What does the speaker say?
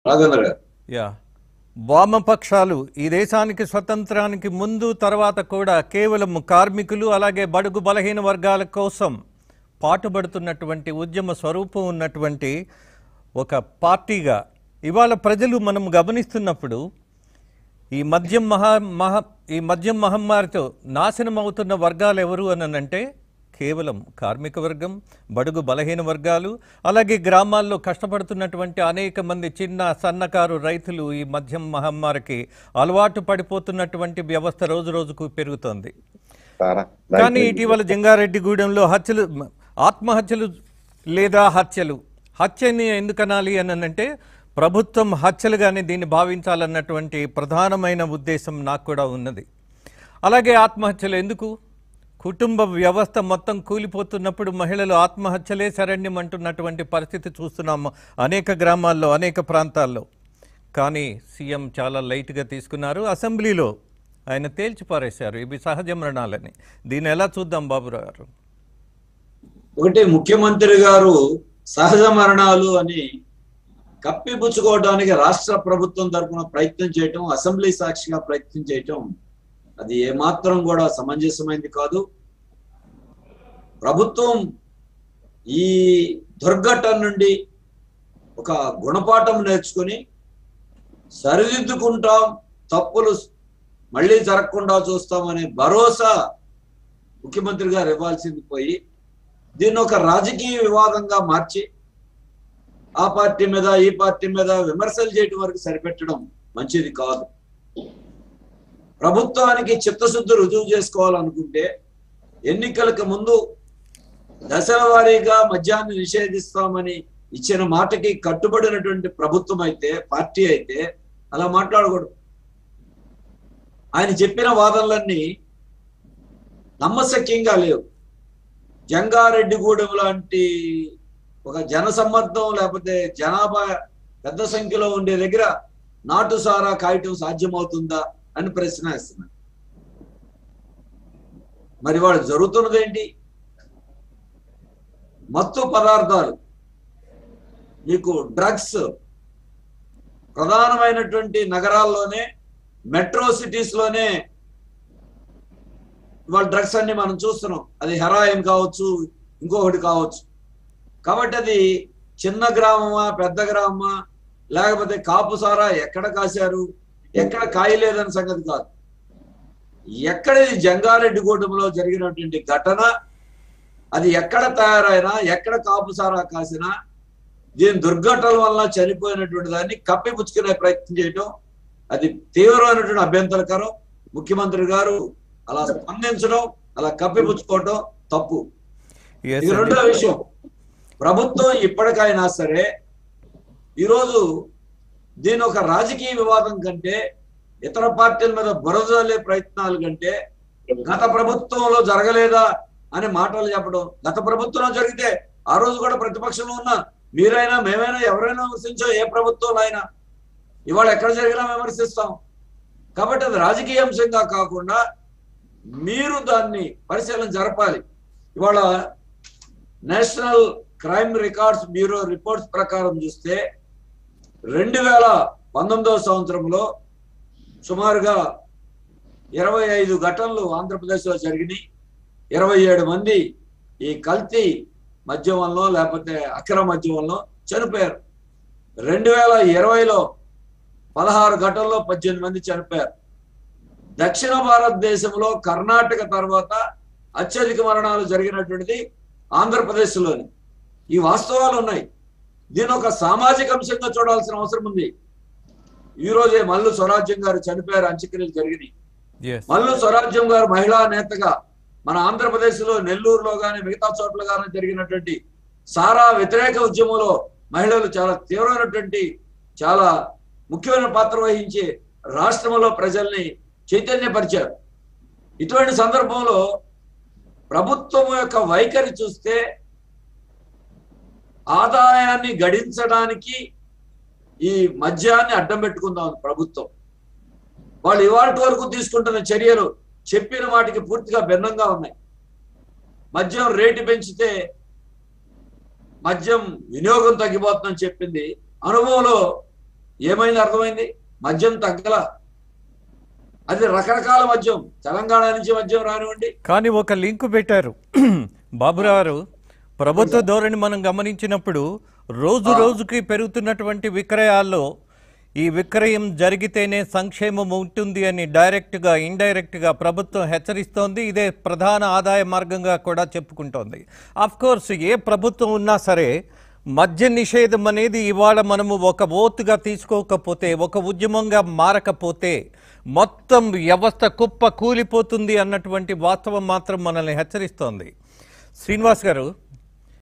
రాజేంద్ర గారు యా వామపక్షాలు ఈ దేశానికి స్వతంత్రానికి ముందు తర్వాత కూడా కేవలం కార్మికులు అలాగే బడుగు బలహీన వర్గాల కోసం పాటుపడుతున్నటువంటి ఉద్యమ స్వరూపం ఉన్నటువంటి ఒక పార్టీగా ఇవాళ ప్రజలు మనం గమనిస్తున్నప్పుడు ఈ మద్యం మహా మహా ఈ మద్యం మహమ్మారితో నాశనం అవుతున్న వర్గాలు ఎవరు అని అంటే కేవలం కార్మిక వర్గం బడుగు బలహీన వర్గాలు అలాగే గ్రామాల్లో కష్టపడుతున్నటువంటి అనేక మంది చిన్న సన్నకారు రైతులు ఈ మద్యం మహమ్మారికి అలవాటు పడిపోతున్నటువంటి వ్యవస్థ రోజు రోజుకు పెరుగుతోంది సారా కానీ ఇటీవల జంగారెడ్డిగూడెంలో హత్యలు ఆత్మహత్యలు లేదా హత్యలు హత్యని ఎందుకు అనాలి అని అంటే ప్రభుత్వం హత్యలుగానే దీన్ని భావించాలన్నటువంటి ప్రధానమైన ఉద్దేశం నాకు కూడా ఉన్నది అలాగే ఆత్మహత్యలు ఎందుకు కుటుంబ వ్యవస్థ మొత్తం కూలిపోతున్నప్పుడు మహిళలు ఆత్మహత్యలే శరణ్యం అంటున్నటువంటి పరిస్థితి చూస్తున్నాము అనేక గ్రామాల్లో అనేక ప్రాంతాల్లో కానీ సీఎం చాలా లైట్గా తీసుకున్నారు అసెంబ్లీలో ఆయన తేల్చి పారేశారు ఇవి సహజ మరణాలని దీన్ని ఎలా చూద్దాం బాబురావు గారు ఒకటి ముఖ్యమంత్రి గారు సహజ మరణాలు అని కప్పిపుచ్చుకోవడానికి రాష్ట్ర ప్రభుత్వం తరఫున ప్రయత్నం చేయటం అసెంబ్లీ సాక్షిగా ప్రయత్నం చేయటం అది ఏమాత్రం కూడా సమంజసమైంది కాదు ప్రభుత్వం ఈ దుర్ఘటన నుండి ఒక గుణపాఠం నేర్చుకుని సరిదిద్దుకుంటాం తప్పులు మళ్ళీ జరగకుండా చూస్తామనే భరోసా ముఖ్యమంత్రి గారు ఇవ్వాల్సింది పోయి దీన్ని ఒక రాజకీయ వివాదంగా మార్చి ఆ పార్టీ మీద ఈ పార్టీ మీద విమర్శలు చేయటం వరకు సరిపెట్టడం మంచిది కాదు ప్రభుత్వానికి చిత్తశుద్ధి రుజువు చేసుకోవాలనుకుంటే ఎన్నికలకు ముందు దశల వారీగా మద్యాన్ని నిషేధిస్తామని ఇచ్చిన మాటకి కట్టుబడినటువంటి ప్రభుత్వం అయితే పార్టీ అయితే అలా మాట్లాడకూడదు ఆయన చెప్పిన వాదనలన్నీ నమ్మశక్యంగా లేవు జంగారెడ్డిగూడెం లాంటి ఒక జనసమ్మర్దం లేకపోతే జనాభా పెద్ద సంఖ్యలో ఉండే దగ్గర నాటు సారా కాయటం సాధ్యమవుతుందా అని ప్రశ్న వేస్తున్నారు మరి వాడు జరుగుతున్నది ఏంటి మత్తు పదార్థాలు మీకు డ్రగ్స్ ప్రధానమైనటువంటి నగరాల్లోనే మెట్రో సిటీస్ లోనే ఇవాళ డ్రగ్స్ అన్ని మనం చూస్తున్నాం అది హెరాయిన్ కావచ్చు ఇంకొకటి కావచ్చు కాబట్టి అది చిన్న గ్రామమా పెద్ద గ్రామమా లేకపోతే కాపు సారా ఎక్కడ కాశారు ఎక్కడ కాయలేదని సంగతి కాదు ఎక్కడ ఇది జంగారెడ్డిగూడెంలో జరిగినటువంటి ఘటన అది ఎక్కడ తయారైనా ఎక్కడ కాపు సారా కాసినా దీని దుర్ఘటనల వల్ల చనిపోయినటువంటి దాన్ని కప్పిపుచ్చుకునే ప్రయత్నం చేయటం అది తీవ్రమైనటువంటి అభ్యంతరకరం ముఖ్యమంత్రి గారు అలా స్పందించడం అలా కప్పిపుచ్చుకోవటం తప్పు Yes, ఇది అండి. రెండో విషయం ప్రభుత్వం ఇప్పటికైనా సరే ఈరోజు దీని ఒక రాజకీయ వివాదం కంటే ఇతర పార్టీల మీద బురదలే ప్రయత్నాల కంటే గత ప్రభుత్వంలో జరగలేదా అని మాటలు చెప్పడం గత ప్రభుత్వంలో జరిగితే ఆ రోజు కూడా ప్రతిపక్షంలో ఉన్న మీరైనా మేమైనా ఎవరైనా విమర్శించో ఏ ప్రభుత్వంలో అయినా ఇవాళ ఎక్కడ జరిగినా విమర్శిస్తాం కాబట్టి అది రాజకీయ అంశంగా కాకుండా మీరు దాన్ని పరిశీలన జరపాలి ఇవాళ national crime records bureau reports ప్రకారం చూస్తే రెండు వేల పంతొమ్మిదవ సంవత్సరంలో సుమారుగా ఇరవై ఐదు ఘటనలు ఆంధ్రప్రదేశ్లో జరిగినాయి ఇరవై ఏడు మంది ఈ కల్తీ మద్యం వల్ల లేకపోతే అక్రమ మద్యం వల్ల చనిపోయారు రెండు వేల ఇరవైలో పదహారు ఘటనలో పద్దెనిమిది మంది చనిపోయారు దక్షిణ భారతదేశంలో కర్ణాటక తర్వాత అత్యధిక మరణాలు జరిగినటువంటిది ఆంధ్రప్రదేశ్లోని ఈ వాస్తవాలు ఉన్నాయి దీని ఒక సామాజిక అంశంగా చూడాల్సిన అవసరం ఉంది ఈ రోజే మల్లు స్వరాజ్యం గారు చనిపోయారు అంత్యక్రియలు జరిగినాయి Yes. మల్లు స్వరాజ్యం గారు మహిళా నేతగా మన ఆంధ్రప్రదేశ్ లో నెల్లూరులో గాని మిగతా చోట్ల గాని జరిగినటువంటి సారా వ్యతిరేక ఉద్యమంలో మహిళలు చాలా తీవ్రమైనటువంటి చాలా ముఖ్యమైన పాత్ర వహించి రాష్ట్రంలో ప్రజల్ని చైతన్యపరిచారు ఇటువంటి సందర్భంలో ప్రభుత్వం యొక్క వైఖరి చూస్తే ఆదాయాన్ని గడించడానికి ఈ మద్యాన్ని అడ్డం పెట్టుకుందాం ప్రభుత్వం వాళ్ళు ఇవాళ వరకు తీసుకుంటున్న చర్యలు చెప్పిన వాటికి పూర్తిగా భిన్నంగా ఉన్నాయి మద్యం రేటు పెంచితే మద్యం వినియోగం తగ్గిపోతుందని చెప్పింది అనుభవంలో ఏమైంది అర్థమైంది మద్యం తగ్గల అది రకరకాల మద్యం తెలంగాణ నుంచి మద్యం రానివ్వండి కానీ ఒక లింక్ పెట్టారు బాబురావు ప్రభుత్వ ధోరణి మనం గమనించినప్పుడు రోజు రోజుకి పెరుగుతున్నటువంటి విక్రయాల్లో ఈ విక్రయం జరిగితేనే సంక్షేమం ఉంటుంది అని డైరెక్ట్గా ఇండైరెక్ట్గా ప్రభుత్వం హెచ్చరిస్తోంది ఇదే ప్రధాన ఆదాయ మార్గంగా కూడా చెప్పుకుంటోంది అఫ్ కోర్స్ ఏ ప్రభుత్వం ఉన్నా సరే మద్య నిషేధం అనేది ఇవాళ మనము ఒక ఓతుగా తీసుకోకపోతే ఒక ఉద్యమంగా మారకపోతే మొత్తం వ్యవస్థ కుప్ప కూలిపోతుంది అన్నటువంటి వాస్తవం మాత్రం మనల్ని హెచ్చరిస్తోంది శ్రీనివాస్ గారు